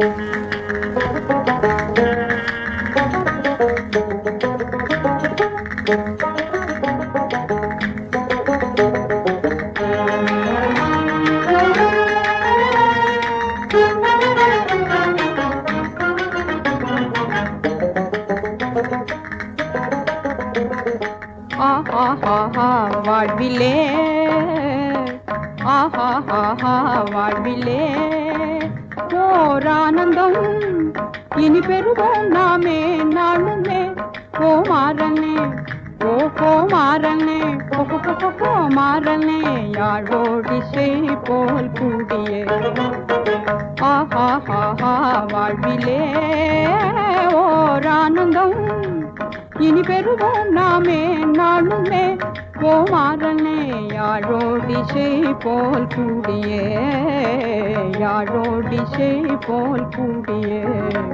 ஆஹா வாழ்விலே ஆஹா வாழ்விலே ஓர் ஆனந்தம் இனி பெறுவோம் நாமே நாளுமே ஓ மாறனே ஓ கோ மாறனே ஓ கோ கோ, கோ, கோ மாறனே யாழோடிசை போல் கூடியே ஆஹா வாழ்விலே ஓர் ஆனந்தம் இனி பெறுவோம் நாமே நாளுமே ஓ மாறனே யாழோடிசை போல் கூடியே யாழோடிசை போல் கூடியே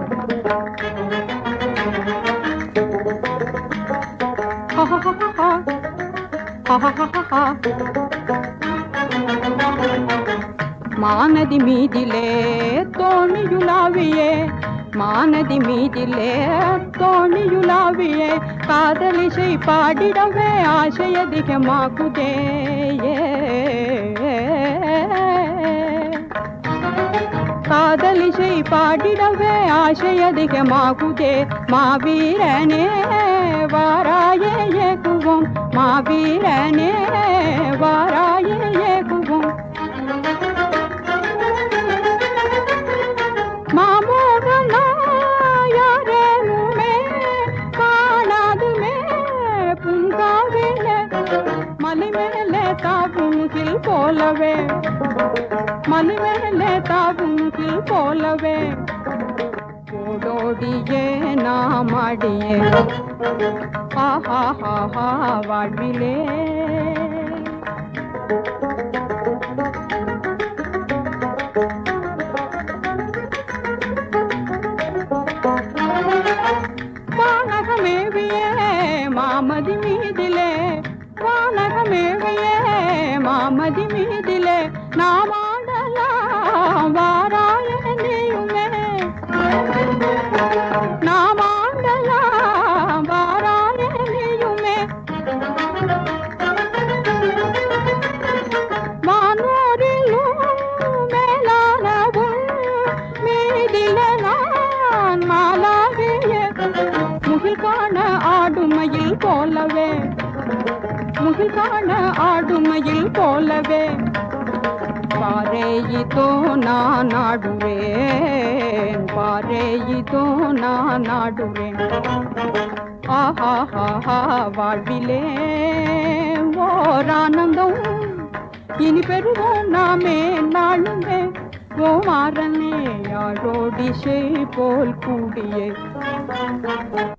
మానది మీదిలే తోణియులావియే మానది మీదిலே தோணியுலாவியே காதலிசை பாடிடவே ஆசையதிகமாகுதே காதலிசை பாடிடவே ஆசையதிகமாகுதே மாவீரனே வாராயே ஏகுவோம் மாவீரனே வாராயே ஏகுவோம் மாமோகனாயாரேனுமே காணாதுமே புங்காவிலே மலை மேலே தாவும் கில் போலவே மலை மேலே தாவும் கில் போலவே ஓடோடியே நாம் ஆடியே ஆஹா ஹா வாழ்விலே வானகமேவியே மாமதி மீதிலே வானகமேவியே மாமதி மீதிலே நாம் ஆடலாம் வாராய நீயுமே நாம் ஆடலாம் வாராய நீயுமே வானோரிலும் மேலானவும் மீதில நான் மாலாகிய முகில் காண ஆடுமையில் போலவே முகில் காண ஆடுமையில் போலவே பாரேயிதோ நான் ஆடுவேன் பாரேயிதோ நான் ஆடுவேன் ஆஹா வாழ்விலே ஓர் ஆனந்தம் இனி பெறுவோம் நாமே நாளுமே ஓ மாறனே யாழோடிசை போல் கூடியே